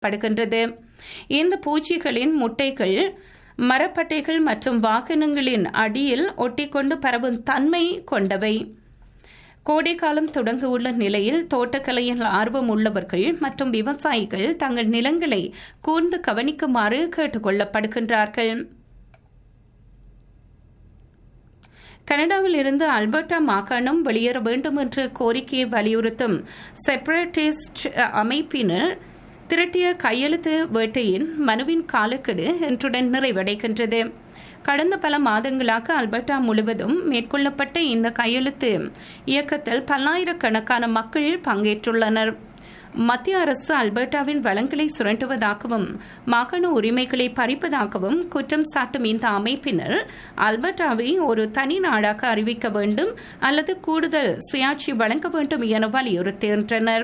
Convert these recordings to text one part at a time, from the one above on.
படுகின்றது இந்த பூச்சிகளின் முட்டைகள் மரப்பட்டைகள் மற்றும் வாகனங்களின் அடியில் ஒட்டிக்கொண்டு பரவும் தன்மை கொண்டவை கோடைக்காலம் தொடங்க உள்ள நிலையில் தோட்டக்கலையில் ஆர்வம் உள்ளவர்கள் மற்றும் விவசாயிகள் தங்கள் நிலங்களை கூர்ந்து கவனிக்குமாறு கேட்டுக்கொள்ளப்படுகின்றார்கள் கனடாவில் இருந்து அல்பர்டா மாகாணம் வெளியேற வேண்டும் என்ற கோரிக்கையை வலியுறுத்தும் செப்பரேட்டிஸ்ட் அமைப்பினர் திரட்டிய கையெழுத்து வேட்டையின் மனுவின் காலக்கெடு இன்றுடன் நிறைவடைகின்றது கடந்த பல மாதங்களாக அல்பர்டா முழுவதும் மேற்கொள்ளப்பட்ட இந்த கையெழுத்து இயக்கத்தில் பல்லாயிரக்கணக்கான மக்கள் பங்கேற்றுள்ளனர் மத்திய அரசு அல்பர்டாவின் வளங்களை சுரண்டுவதாகவும் மாகாண உரிமைகளை பறிப்பதாகவும் குற்றம் சாட்டும் இந்த அமைப்பினர் அல்பர்டாவை ஒரு தனி நாடாக அறிவிக்க வேண்டும் அல்லது கூடுதல் சுயாட்சி வழங்க வேண்டும் என வலியுறுத்துகின்றனர்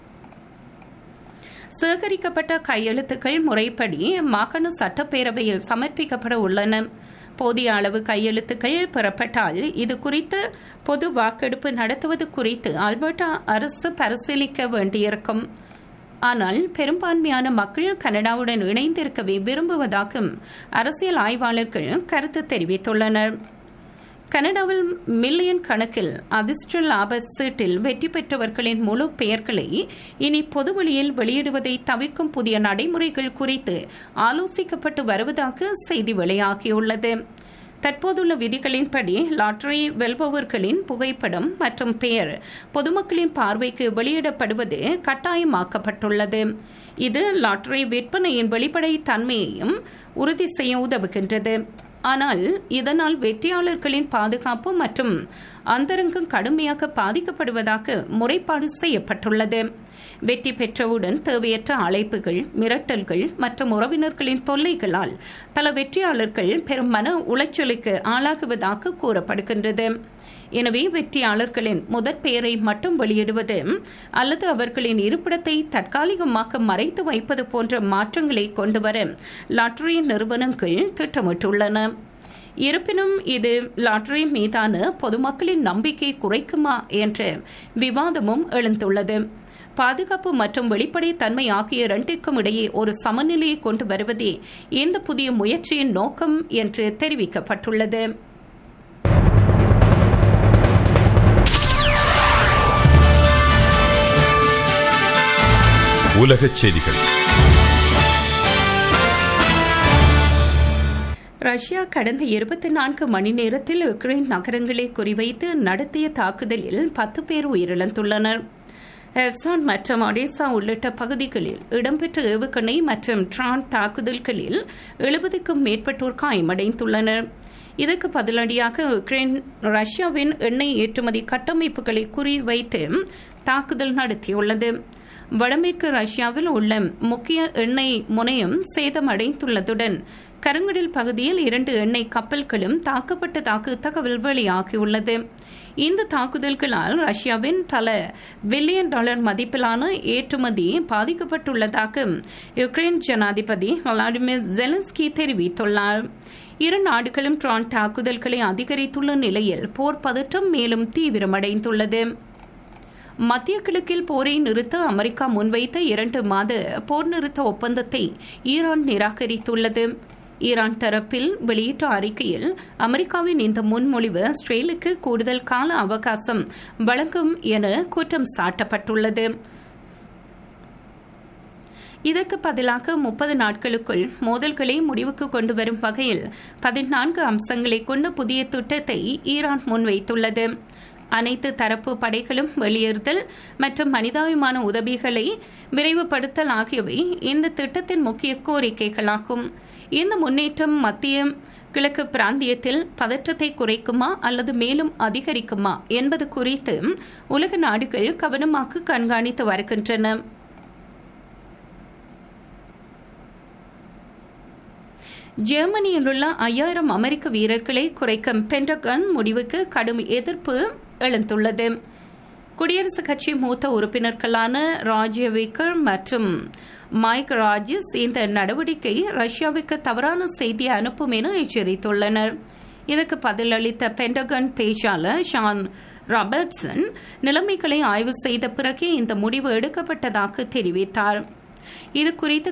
சேகரிக்கப்பட்ட கையெழுத்துக்கள் முறைப்படி மாகாண சட்டப்பேரவையில் சமர்ப்பிக்கப்பட உள்ளன போதிய அளவு கையெழுத்துக்கள் பெறப்பட்டால் இது குறித்து பொது வாக்கெடுப்பு நடத்துவது குறித்து அல்பர்டா அரசு பரிசீலிக்க வேண்டியிருக்கும் ஆனால் பெரும்பான்மையான மக்கள் கனடாவுடன் இணைந்திருக்கவே விரும்புவதாக அரசியல் ஆய்வாளர்கள் கருத்து தெரிவித்துள்ளனர் கனடாவில் மில்லியன் கணக்கில் அதிர்ஷ்ட லாப சீட்டில் வெற்றி பெற்றவர்களின் முழு பெயர்களை இனி பொதுவெளியில் வெளியிடுவதை தவிர்க்கும் புதிய நடைமுறைகள் குறித்து ஆலோசிக்கப்பட்டு வருவதாக செய்தி வெளியாகியுள்ளது தற்போதுள்ள விதிகளின்படி லாட்டரி வெல்பவர்களின் புகைப்படம் மற்றும் பெயர் பொதுமக்களின் பார்வைக்கு வெளியிடப்படுவது கட்டாயமாக்கப்பட்டுள்ளது இது லாட்டரி விற்பனையின் வெளிப்படை தன்மையையும் உறுதி செய்ய உதவுகின்றது ஆனால் இதனால் வெற்றியாளர்களின் பாதுகாப்பு மற்றும் அந்தரங்கம் கடுமையாக பாதிக்கப்படுவதாக முறைப்பாடு செய்யப்பட்டுள்ளது வெற்றி பெற்றவுடன் தேவையற்ற அழைப்புகள் மிரட்டல்கள் மற்றும் உறவினர்களின் தொல்லைகளால் பல வெற்றியாளர்கள் பெரும் மன உளைச்சலுக்கு ஆளாகுவதாக கூறப்படுகின்றது எனவே வெற்றியாளர்களின் முதற் பெயரை மட்டும் வெளியிடுவது அல்லது அவர்களின் இருப்பிடத்தை தற்காலிகமாக மறைத்து வைப்பது போன்ற மாற்றங்களை கொண்டுவர லாட்டரி நிறுவனங்கள் திட்டமிட்டுள்ளன இருப்பினும் இது லாட்டரி மீதான பொதுமக்களின் நம்பிக்கை குறைக்குமா என்ற விவாதமும் எழுந்துள்ளது பாதுகாப்பு மற்றும் வெளிப்படை தன்மை ஆகிய இரண்டிற்கும் இடையே ஒரு சமநிலையை கொண்டு வருவதே இந்த புதிய முயற்சியின் நோக்கம் என்று தெரிவிக்கப்பட்டுள்ளது உலகச் செய்திகள் ரஷ்யா கடந்த இருபத்தி நான்கு மணி நேரத்தில் உக்ரைன் நகரங்களை குறிவைத்து நடத்திய தாக்குதலில் பத்து பேர் உயிரிழந்துள்ளனர் ஹெர்சான் மற்றும் ஒடேசா உள்ளிட்ட பகுதிகளில் இடம்பெற்ற ஏவுகணை மற்றும் ட்ரான் தாக்குதல்களில் எழுபதுக்கும் மேற்பட்டோர் காயமடைந்துள்ளனர் இதற்கு பதிலடியாக உக்ரைன் ரஷ்யாவின் எண்ணெய் ஏற்றுமதி கட்டமைப்புகளை குறிவைத்து தாக்குதல் நடத்தியுள்ளது வடமேற்கு ரஷ்யாவில் உள்ள முக்கிய எண்ணெய் முனையம் சேதமடைந்துள்ளதுடன் கருங்கடல் பகுதியில் இரண்டு எண்ணெய் கப்பல்களும் தாக்கப்பட்டதாக தகவல் வெளியாகியுள்ளது இந்த தாக்குதல்களால் ரஷ்யாவின் பல பில்லியன் டாலர் மதிப்பிலான ஏற்றுமதி பாதிக்கப்பட்டுள்ளதாக யுக்ரைன் ஜனாதிபதி விளாடிமிர் ஜெலன்ஸ்கி தெரிவித்துள்ளார் இரு நாடுகளும் ட்ரான் தாக்குதல்களை அதிகரித்துள்ள நிலையில் போர் பதற்றம் மேலும் தீவிரமடைந்துள்ளது மத்திய கிழக்கில் போரை நிறுத்த அமெரிக்கா முன்வைத்த இரண்டு மாத போர் நிறுத்த ஒப்பந்தத்தை ஈரான் நிராகரித்துள்ளது ஈரான் தரப்பில் வெளியிட்ட அறிக்கையில் அமெரிக்காவின் இந்த முன்மொழிவு இஸ்ரேலுக்கு கூடுதல் கால அவகாசம் வழங்கும் என குற்றம் சாட்டப்பட்டுள்ளது இதற்கு பதிலாக முப்பது நாட்களுக்குள் மோதல்களை முடிவுக்கு கொண்டு வரும் வகையில் பதினான்கு அம்சங்களை கொண்ட புதிய திட்டத்தை ஈரான் முன்வைத்துள்ளது அனைத்து தரப்பு படைகளும் வெளியேறுதல் மற்றும் மனிதாபிமான உதவிகளை விரைவுபடுத்தல் ஆகியவை இந்த திட்டத்தின் முக்கிய கோரிக்கைகளாகும் இந்த முன்னேற்றம் மத்திய கிழக்கு பிராந்தியத்தில் பதற்றத்தை குறைக்குமா அல்லது மேலும் அதிகரிக்குமா என்பது குறித்து உலக நாடுகள் கவனமாக கண்காணித்து வருகின்றன ஜெர்மனியில் உள்ள ஐயாயிரம் அமெரிக்க வீரர்களை குறைக்கும் பென்டகன் முடிவுக்கு கடும் எதிர்ப்பு எழுந்துள்ளது குடியரசுக் கட்சி மூத்த உறுப்பினர்களான ராஜ்யவிக்கர் மற்றும் மைக் ராஜஸ் இந்த நடவடிக்கை ரஷ்யாவுக்கு தவறான செய்தி அனுப்பும் என எச்சரித்துள்ளனர் இதற்கு பதிலளித்த பென்டகன் பேச்சாளர் ஷான் ராபர்ட்சன் நிலைமைகளை ஆய்வு செய்த பிறகே இந்த முடிவு எடுக்கப்பட்டதாக தெரிவித்தார் இது குறித்து